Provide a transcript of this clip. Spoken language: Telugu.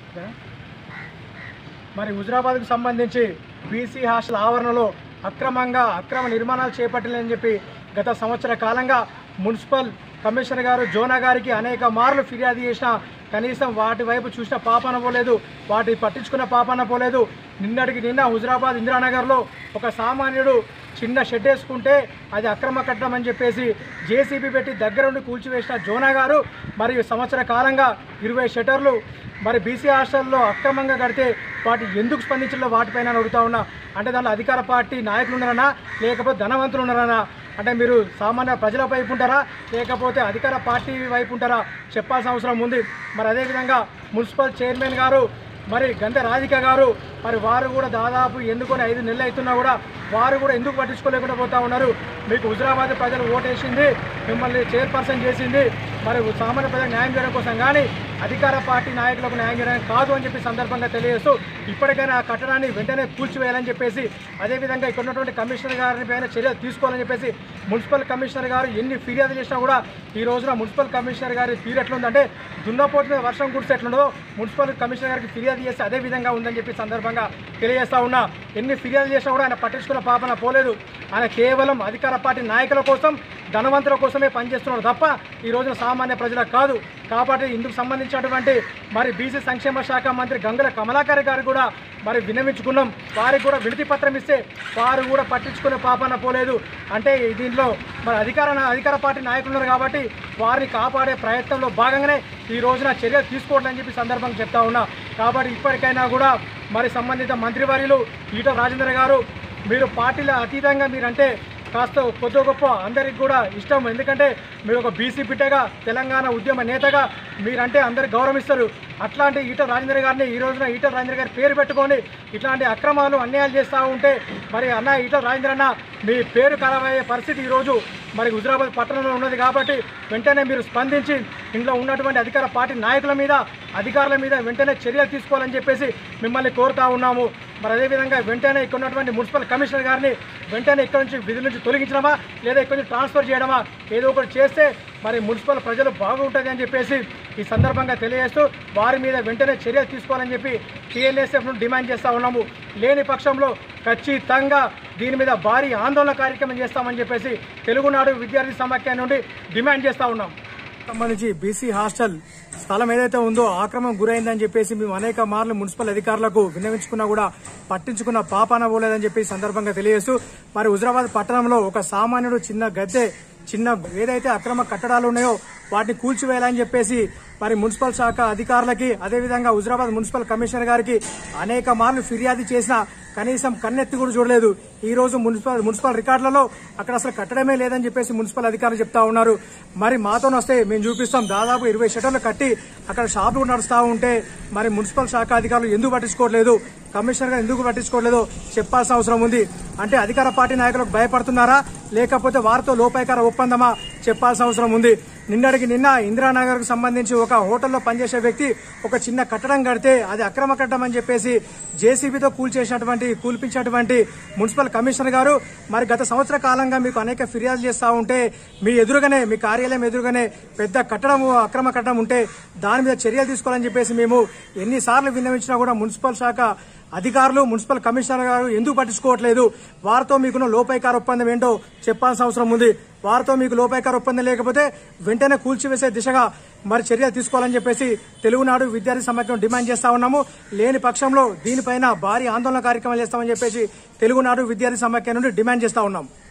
మరి హుజరాబాద్కు సంబంధించి బీసీ హాస్టల్ ఆవరణలో అక్రమంగా అక్రమ నిర్మాణాలు చేపట్టలేని చెప్పి గత సంవత్సర కాలంగా మున్సిపల్ కమిషనర్ గారు జోనా గారికి అనేక మార్లు ఫిర్యాదు చేసినా కనీసం వాటి వైపు చూసిన పాపన పోలేదు వాటి పట్టించుకున్న పాపన పోలేదు నిన్నటికి నిన్న హుజరాబాద్ ఇందిరానగర్లో ఒక సామాన్యుడు చిన్న షెడ్ వేసుకుంటే అది అక్రమ కట్టడం అని చెప్పేసి జేసీబీ పెట్టి దగ్గరుండి కూల్చివేసిన జోనా గారు మరియు సంవత్సర కాలంగా ఇరవై షటర్లు మరి బీసీ హాస్టల్లో అక్రమంగా కడితే వాటి ఎందుకు స్పందించాలో వాటిపైన అడుగుతా ఉన్నా అంటే దాంట్లో అధికార పార్టీ నాయకులు ఉన్నారనా లేకపోతే ధనవంతులు ఉన్నారనా అంటే మీరు సామాన్య ప్రజల వైపు ఉంటారా లేకపోతే అధికార పార్టీ వైపు ఉంటారా చెప్పాల్సిన అవసరం ఉంది మరి అదేవిధంగా మున్సిపల్ చైర్మన్ గారు మరి గంధ రాధిక గారు మరి వారు కూడా దాదాపు ఎన్నుకొని ఐదు నెలలు అవుతున్నా కూడా వారు కూడా ఎందుకు పట్టించుకోలేకుండా పోతా ఉన్నారు మీకు హుజరాబాద్ ప్రజలు ఓటేసింది మిమ్మల్ని చైర్పర్సన్ చేసింది మరి సామాన్య ప్రజలకు న్యాయం చేయడం కోసం కానీ అధికార పార్టీ నాయకులకు న్యాయం చేయడం కాదు అని చెప్పి సందర్భంగా తెలియజేస్తూ ఇప్పటికైనా ఆ కట్టడాన్ని వెంటనే కూల్చివేయాలని చెప్పేసి అదేవిధంగా ఇక్కడ ఉన్నటువంటి కమిషనర్ గారి పైన చర్యలు తీసుకోవాలని చెప్పేసి మున్సిపల్ కమిషనర్ గారు ఎన్ని ఫిర్యాదు చేసినా కూడా ఈ రోజున మున్సిపల్ కమిషనర్ గారి తీరు ఎట్లుందంటే దున్నపోతు మీద వర్షం కురిస్తే ఎట్లుండదో మున్సిపల్ కమిషనర్ గారికి ఫిర్యాదు చేస్తే అదే విధంగా ఉందని చెప్పి సందర్భంగా తెలియజేస్తా ఉన్నా ఎన్ని ఫిర్యాదు చేసినా కూడా ఆయన పట్టించుకున్న పాపన పోలేదు ఆయన కేవలం అధికార పార్టీ నాయకుల కోసం ధనవంతుల కోసమే పనిచేస్తున్నారు తప్ప ఈ రోజున సామాన్య ప్రజలకు కాదు కాబట్టి ఇందుకు సంబంధించినటువంటి మరి బీసీ సంక్షేమ శాఖ మంత్రి గంగుల కమలాకర్ గారు కూడా మరి విన్నవించుకున్నాం వారికి కూడా వినతి పత్రం ఇస్తే వారు కూడా పట్టించుకునే పాపన పోలేదు అంటే దీంట్లో మరి అధికార అధికార పార్టీ నాయకులు ఉన్నారు కాబట్టి వారిని కాపాడే ప్రయత్నంలో భాగంగానే ఈ రోజున చర్యలు తీసుకోవట్లని చెప్పి సందర్భంగా చెప్తా ఉన్నా కాబట్టి ఇప్పటికైనా కూడా మరి సంబంధిత మంత్రివర్యులు ఈట రాజేంద్ర గారు మీరు పార్టీల అతీతంగా మీరంటే కాస్త కొద్ది గొప్ప అందరికి కూడా ఇష్టం ఎందుకంటే మీరు ఒక బీసీ బిడ్డగా తెలంగాణ ఉద్యమ నేతగా మీరంటే అందరికి గౌరవిస్తారు అట్లాంటి ఈటల రాజేంద్ర గారిని ఈ రోజున ఈటల రాజేంద్ర గారి పేరు పెట్టుకొని ఇట్లాంటి అక్రమాలు అన్యాయాలు చేస్తూ ఉంటే మరి అన్న ఈటల రాజేంద్ర అన్న మీ పేరు ఖరాబయ్యే పరిస్థితి ఈరోజు మరి హుజరాబాద్ పట్టణంలో ఉన్నది కాబట్టి వెంటనే మీరు స్పందించి ఇంట్లో ఉన్నటువంటి అధికార పార్టీ నాయకుల మీద అధికారుల మీద వెంటనే చర్యలు తీసుకోవాలని చెప్పేసి మిమ్మల్ని కోరుతా ఉన్నాము మరి అదేవిధంగా వెంటనే ఇక్కడ ఉన్నటువంటి మున్సిపల్ కమిషనర్ గారిని వెంటనే ఇక్కడ నుంచి విధుల నుంచి తొలగించడమా లేదా ఇక్కడ నుంచి ట్రాన్స్ఫర్ చేయడమా ఏదో ఒకటి చేస్తే మరి మున్సిపల్ ప్రజలు బాగుంటుంది అని చెప్పేసి ఈ సందర్భంగా తెలియజేస్తూ వారి మీద వెంటనే చర్యలు తీసుకోవాలని చెప్పి టీఎన్ఎస్ఎఫ్ను డిమాండ్ చేస్తూ ఉన్నాము లేని పక్షంలో ఖచ్చితంగా దీని మీద భారీ ఆందోళన కార్యక్రమం చేస్తామని చెప్పేసి తెలుగునాడు విద్యార్థి సమాఖ్య నుండి డిమాండ్ చేస్తూ ఉన్నాం సంబంధించి బీసీ హాస్టల్ స్థలం ఏదైతే ఉందో ఆక్రమం గురైందని చెప్పేసి మేము అనేక మార్లు మున్సిపల్ అధికారులకు విన్నవించుకున్నా కూడా పట్టించుకున్న పాపాన పోలేదని చెప్పి ఈ సందర్భంగా తెలియజేస్తూ మరి హుజరాబాద్ పట్టణంలో ఒక సామాన్యుడు చిన్న గద్దె చిన్న ఏదైతే అక్రమ కట్టడాలు ఉన్నాయో వాటిని కూల్చివేయాలని చెప్పేసి మరి మున్సిపల్ శాఖ అధికారులకి అదేవిధంగా హుజరాబాద్ మున్సిపల్ కమిషనర్ గారికి అనేక మార్లు ఫిర్యాదు చేసినా కనీసం కన్నెత్తి కూడా చూడలేదు ఈ రోజు మున్సిపల్ మున్సిపల్ రికార్డులలో అక్కడ అసలు కట్టడమే లేదని చెప్పేసి మున్సిపల్ అధికారులు చెప్తా ఉన్నారు మరి మాతో వస్తే మేము చూపిస్తాం దాదాపు ఇరవై షటర్లు కట్టి అక్కడ షాపులు నడుస్తా ఉంటే మరి మున్సిపల్ శాఖ అధికారులు ఎందుకు పట్టించుకోవట్లేదు కమిషనర్ గారు ఎందుకు పట్టించుకోవట్లేదో చెప్పాల్సిన అవసరం ఉంది అంటే అధికార పార్టీ నాయకులకు భయపడుతున్నారా లేకపోతే వారితో లోపాయకార ఒప్పందమా చెప్పాల్సిన అవసరం ఉంది నిన్నటికి నిన్న ఇందిరానగర్ కు సంబంధించి ఒక హోటల్లో పనిచేసే వ్యక్తి ఒక చిన్న కట్టడం కడితే అది అక్రమ కట్టడం అని చెప్పేసి జేసీబీతో కూల్చేసినటువంటి కూల్పించినటువంటి మున్సిపల్ కమిషనర్ గారు మరి గత సంవత్సర కాలంగా మీకు అనేక ఫిర్యాదులు చేస్తూ ఉంటే మీ ఎదురుగానే మీ కార్యాలయం ఎదురుగానే పెద్ద కట్టడం అక్రమ కట్టడం ఉంటే దాని మీద చర్యలు తీసుకోవాలని చెప్పేసి మేము ఎన్నిసార్లు విన్నవించినా కూడా మున్సిపల్ శాఖ అధికారులు మున్సిపల్ కమిషనర్ గారు ఎందుకు పట్టించుకోవట్లేదు వారితో మీకున్న లోపాయకార ఒప్పందం ఏంటో చెప్పాల్సిన అవసరం ఉంది వారితో మీకు లోపాయకార ఒప్పందం లేకపోతే వెంటనే కూల్చివేసే దిశగా మరి చర్యలు తీసుకోవాలని చెప్పేసి తెలుగునాడు విద్యార్థి సమాఖ్యం డిమాండ్ చేస్తా ఉన్నాము లేని పక్షంలో దీనిపైన భారీ ఆందోళన కార్యక్రమాలు చేస్తామని చెప్పేసి తెలుగునాడు విద్యార్థి సమాఖ్య నుండి డిమాండ్ చేస్తా ఉన్నాం